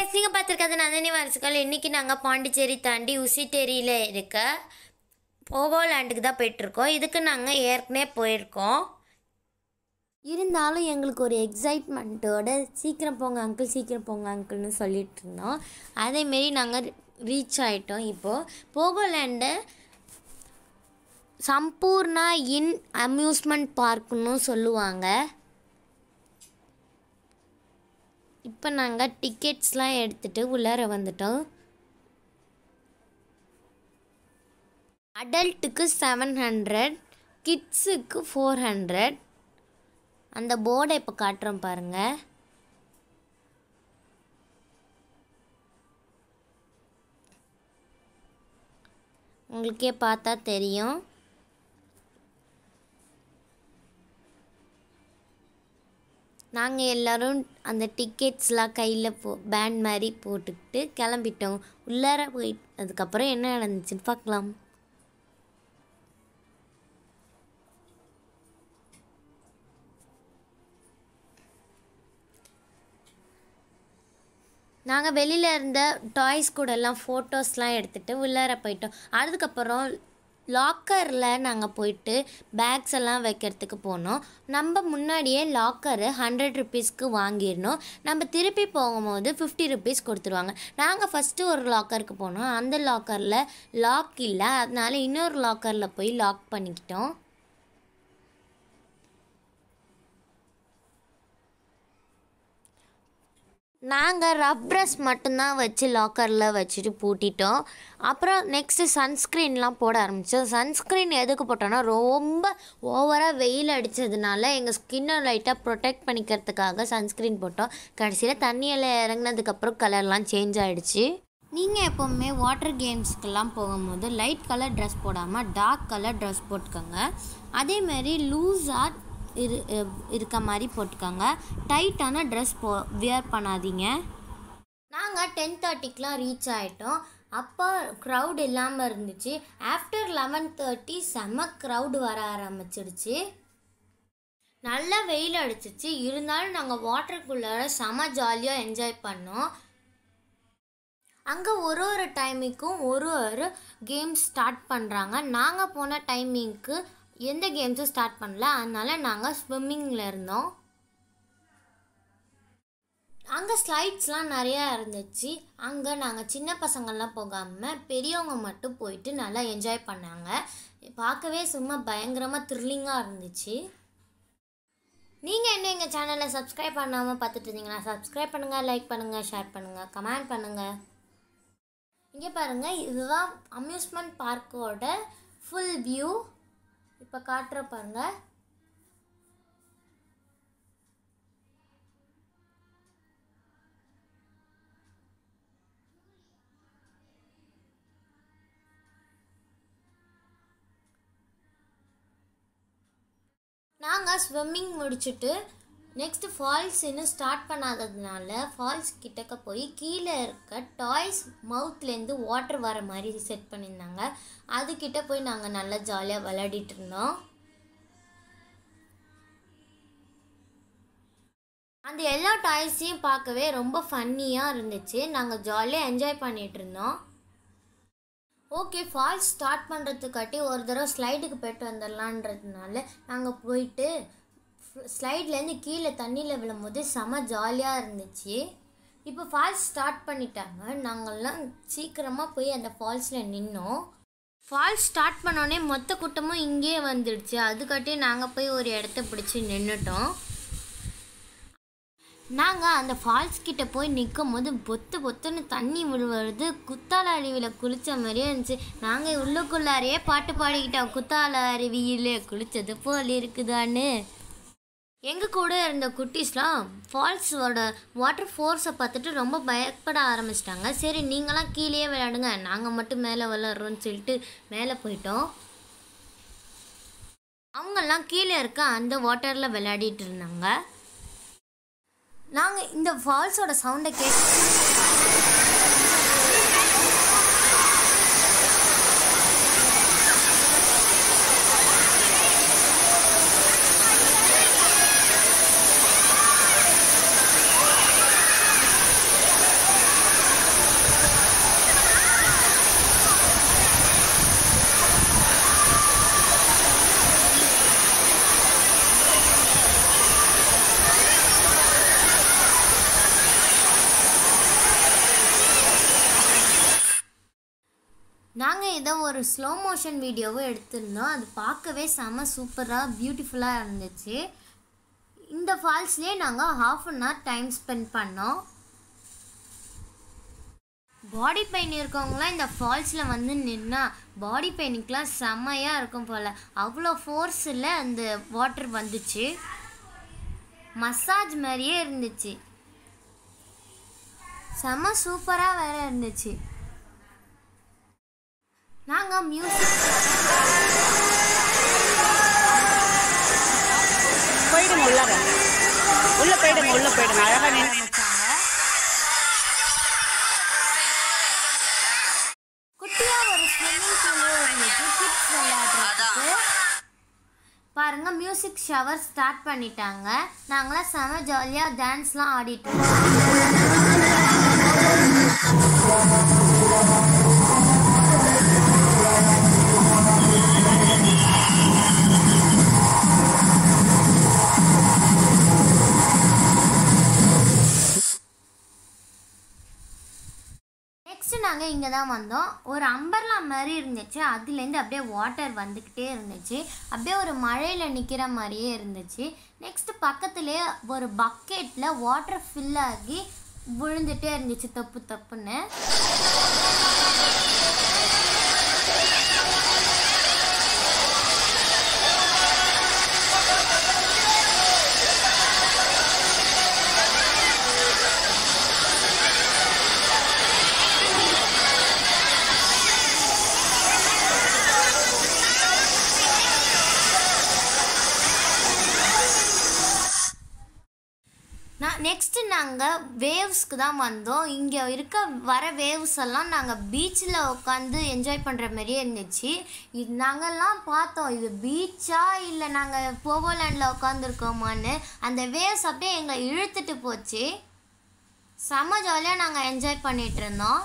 case நீங்கள் பார்த்துருக்காது நந்தினி வாரசுகள் இன்றைக்கி நாங்கள் பாண்டிச்சேரி தாண்டி உசிட்டேரியில் இருக்க போகோ லேண்டுக்கு தான் போயிட்டுருக்கோம் இதுக்கு நாங்கள் ஏற்கனவே போயிருக்கோம் இருந்தாலும் எங்களுக்கு ஒரு எக்ஸைட்மெண்ட்டோட சீக்கிரம் போங்க அங்கிள் சீக்கிரம் போங்க அங்கிள்னு சொல்லிட்டு இருந்தோம் அதேமாரி நாங்கள் ரீச் ஆகிட்டோம் இப்போது போகோலேண்டு சம்பூர்ணா இன் அம்யூஸ்மெண்ட் பார்க்குன்னு சொல்லுவாங்க இப்போ நாங்கள் டிக்கெட்ஸ்லாம் எடுத்துகிட்டு உள்ளார வந்துட்டோம் அடல்ட்டுக்கு செவன் ஹண்ட்ரட் கிட்ஸுக்கு ஃபோர் ஹண்ட்ரட் அந்த போர்டை இப்போ காட்டுறோம் பாருங்க உங்களுக்கே பார்த்தா தெரியும் நாங்கள் எல்லோரும் அந்த டிக்கெட்ஸ்லாம் கையில் போ பேண்ட் மாதிரி போட்டுக்கிட்டு கிளம்பிட்டோம் உள்ளார போய் அதுக்கப்புறம் என்ன நடந்துச்சுன்னு பார்க்கலாம் நாங்கள் வெளியில் இருந்த டாய்ஸ் கூட எல்லாம் ஃபோட்டோஸ்லாம் எடுத்துகிட்டு உள்ளார போயிட்டோம் அதுக்கப்புறம் லாக்கரில் நாங்கள் போயிட்டு பேக்ஸ் எல்லாம் வைக்கிறதுக்கு போனோம் நம்ம முன்னாடியே லாக்கரு ஹண்ட்ரட் ருபீஸ்க்கு வாங்கிடணும் நம்ம திருப்பி போகும்போது ஃபிஃப்டி ருபீஸ் கொடுத்துருவாங்க நாங்கள் ஃபஸ்ட்டு ஒரு லாக்கருக்கு போனோம் அந்த லாக்கரில் லாக் இல்லை அதனால இன்னொரு லாக்கரில் போய் லாக் பண்ணிக்கிட்டோம் நாங்கள் ரஃப் ப்ரஷ் மட்டும்தான் வச்சு லாக்கரில் வச்சுட்டு பூட்டிட்டோம் அப்புறம் நெக்ஸ்ட்டு சன்ஸ்க்ரீன்லாம் போட ஆரம்பித்தோம் சன்ஸ்க்ரீன் எதுக்கு போட்டோன்னா ரொம்ப ஓவராக வெயில் அடித்ததுனால எங்கள் ஸ்கின்னை லைட்டாக ப்ரொடெக்ட் பண்ணிக்கிறதுக்காக சன்ஸ்க்ரீன் போட்டோம் கடைசியில் தண்ணியில் இறங்கினதுக்கப்புறம் கலர்லாம் சேஞ்ச் ஆகிடுச்சு நீங்கள் எப்போவுமே வாட்டர் கேம்ஸ்க்கெல்லாம் போகும்போது லைட் கலர் ட்ரெஸ் போடாமல் டார்க் கலர் ட்ரெஸ் போட்டுக்கோங்க அதேமாரி லூஸாக இரு இருக்க மாதிரி போட்டுக்கோங்க டைட்டான ட்ரெஸ் போ வியர் பண்ணாதீங்க நாங்கள் டென் தேர்ட்டிக்கெலாம் ரீச் ஆகிட்டோம் அப்போ க்ரௌட் இல்லாமல் இருந்துச்சு ஆஃப்டர் லெவன் தேர்ட்டி செம்ம க்ரௌடு வர ஆரம்பிச்சிடுச்சு நல்லா வெயில் அடிச்சிச்சு இருந்தாலும் நாங்கள் வாட்டருக்குள்ளார செம ஜாலியாக என்ஜாய் பண்ணோம் அங்கே ஒரு ஒரு டைமிங்க்கும் ஒரு ஒரு கேம்ஸ் ஸ்டார்ட் பண்ணுறாங்க நாங்கள் போன டைமிங்க்கு எந்த கேம்ஸும் ஸ்டார்ட் பண்ணல அதனால நாங்கள் ஸ்விம்மிங்கில் இருந்தோம் அங்கே ஸ்லைட்ஸ்லாம் நிறையா இருந்துச்சு அங்கே நாங்கள் சின்ன பசங்கள்லாம் போகாமல் பெரியவங்க மட்டும் போயிட்டு நல்லா என்ஜாய் பண்ணாங்க பார்க்கவே சும்மா பயங்கரமாக த்ரில்லிங்காக இருந்துச்சு நீங்கள் என்ன எங்கள் சேனலை சப்ஸ்கிரைப் பண்ணாமல் பார்த்துட்டு இருந்தீங்கன்னா சப்ஸ்கிரைப் பண்ணுங்கள் லைக் பண்ணுங்கள் ஷேர் பண்ணுங்கள் கமெண்ட் பண்ணுங்கள் இங்கே பாருங்கள் இதுதான் அம்யூஸ்மெண்ட் பார்க்கோட ஃபுல் வியூ இப்போ காட்டுற பாருங்க நாங்கள் ஸ்விம்மிங் முடிச்சுட்டு நெக்ஸ்ட் ஃபால்ஸ் இன்னும் ஸ்டார்ட் பண்ணாததுனால ஃபால்ஸ் கிட்டக்க போய் கீழே இருக்க டாய்ஸ் மவுத்லேருந்து வாட்டர் வர மாதிரி செட் பண்ணியிருந்தாங்க அதுக்கிட்ட போய் நாங்கள் நல்லா ஜாலியாக விளையாடிட்டு இருந்தோம் அந்த எல்லா டாய்ஸையும் பார்க்கவே ரொம்ப ஃபன்னியாக இருந்துச்சு நாங்கள் ஜாலியாக என்ஜாய் பண்ணிகிட்டு இருந்தோம் ஓகே ஃபால்ஸ் ஸ்டார்ட் பண்ணுறதுக்காட்டி ஒரு தடவை ஸ்லைடுக்கு போயிட்டு வந்துடலான்றதுனால நாங்கள் போயிட்டு ஸ்லைட்லேருந்து கீழே தண்ணியில் விழும்போது செம ஜாலியாக இருந்துச்சு இப்போ ஃபால்ஸ் ஸ்டார்ட் பண்ணிட்டாங்க நாங்கள்லாம் சீக்கிரமாக போய் அந்த ஃபால்ஸில் நின்னோம் ஃபால்ஸ் ஸ்டார்ட் பண்ணோடனே மொத்த கூட்டமும் இங்கேயே வந்துடுச்சு அதுக்காட்டி நாங்கள் போய் ஒரு இடத்த பிடிச்சி நின்றுட்டோம் நாங்கள் அந்த ஃபால்ஸ் கிட்ட போய் நிற்கும் போது பொத்து பொத்துன்னு தண்ணி விழுவுறது குத்தால அருவியில் குளித்த மாதிரியே இருந்துச்சு நாங்கள் உள்ளுக்குள்ளாரையே பாட்டு பாடிக்கிட்டோம் குத்தால அருவியில் குளித்தது போல் இருக்குதான்னு எங்கள் கூட இருந்த குட்டீஸ்லாம் ஃபால்ஸோட வாட்டர் ஃபோர்ஸை பார்த்துட்டு ரொம்ப பயப்பட ஆரம்பிச்சிட்டாங்க சரி நீங்களாம் கீழேயே விளையாடுங்க நாங்கள் மட்டும் மேலே விளாட்றோன்னு சொல்லிட்டு மேலே போயிட்டோம் அவங்கெல்லாம் கீழே இருக்க அந்த வாட்டரில் விளையாடிட்டு இருந்தாங்க நாங்கள் இந்த ஃபால்ஸோட சவுண்டை கேட்டு நாங்கள் இதை ஒரு ஸ்லோ மோஷன் வீடியோவும் எடுத்திருந்தோம் அது பார்க்கவே செம சூப்பராக பியூட்டிஃபுல்லாக இருந்துச்சு இந்த ஃபால்ஸ்லேயே நாங்கள் half an hour time spend பண்ணோம் பாடி பெயின் இருக்கவங்களாம் இந்த ஃபால்ஸில் வந்து நின்னா பாடி பெயினுக்கெலாம் செம்மையாக இருக்கும் போல் அவ்வளோ ஃபோர்ஸில் அந்த வாட்டர் வந்துச்சு மசாஜ் மாதிரியே இருந்துச்சு செம்ம சூப்பராக வேற இருந்துச்சு நாங்கள் மியூசிக் போயிடுங்க உள்ளாக உள்ள போயிடுங்க உள்ள போயிடுங்க அழகா நின்று வச்சாங்க குட்டியா ஒரு ஸ்விம்மிங் பூலும் இருந்துச்சு கிட்ஸ் விளையாடுறதுக்கு பாருங்க மியூசிக் ஷவர் ஸ்டார்ட் பண்ணிட்டாங்க நாங்களாம் செம ஜாலியாக டான்ஸ்லாம் ஆடிட்டு இருந்தோம் நெக்ஸ்ட் நாங்கள் இங்கே தான் வந்தோம் ஒரு அம்பர்லா மாதிரி இருந்துச்சு அதுலேருந்து அப்படியே வாட்டர் வந்துக்கிட்டே இருந்துச்சு அப்படியே ஒரு மழையில் நிற்கிற மாதிரியே இருந்துச்சு நெக்ஸ்ட் பக்கத்துலேயே ஒரு பக்கெட்டில் வாட்டர் ஃபில் ஆகி விழுந்துட்டே இருந்துச்சு தப்பு தப்புன்னு நான் நெக்ஸ்ட்டு நாங்கள் வேவ்ஸ்க்கு தான் வந்தோம் இங்கே இருக்க வர வேவ்ஸ் எல்லாம் நாங்கள் பீச்சில் உட்காந்து என்ஜாய் பண்ணுற மாதிரியே இருந்துச்சு இது நாங்கள்லாம் பார்த்தோம் இது பீச்சா இல்லை நாங்கள் போவோலேண்டில் உட்காந்துருக்கோமான்னு அந்த வேவ்ஸ் அப்படியே எங்களை இழுத்துட்டு போச்சு செம்ம ஜாலியாக நாங்கள் என்ஜாய் பண்ணிகிட்டு இருந்தோம்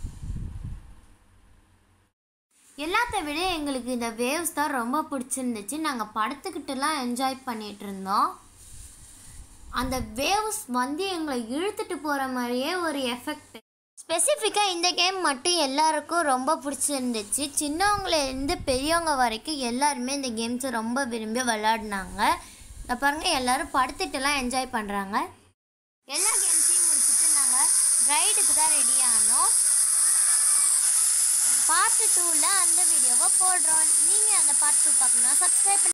எல்லாத்த விட எங்களுக்கு இந்த வேவ்ஸ் தான் ரொம்ப பிடிச்சிருந்துச்சு நாங்கள் படுத்துக்கிட்டுலாம் என்ஜாய் பண்ணிகிட்டு இருந்தோம் அந்த வேவ்ஸ் வந்து எங்களை இழுத்துட்டு போகிற மாதிரியே ஒரு எஃபெக்ட் ஸ்பெசிஃபிக்காக இந்த கேம் மட்டும் எல்லாருக்கும் ரொம்ப பிடிச்சிருந்துச்சு சின்னவங்கலேருந்து பெரியவங்க வரைக்கும் எல்லாருமே இந்த கேம்ஸை ரொம்ப விரும்பி விளையாடினாங்க இதை பாருங்க எல்லாரும் படுத்துட்டுலாம் என்ஜாய் பண்ணுறாங்க எல்லா கேம்ஸையும் முடிச்சுட்டு நாங்கள் ரைடுக்கு தான் ரெடி ஆனோம் பார்ட் டூவில் அந்த வீடியோவை போடுறோம் நீங்கள் அந்த பார்ட் டூ பார்க்கணும்னா சப்ஸ்கிரைப்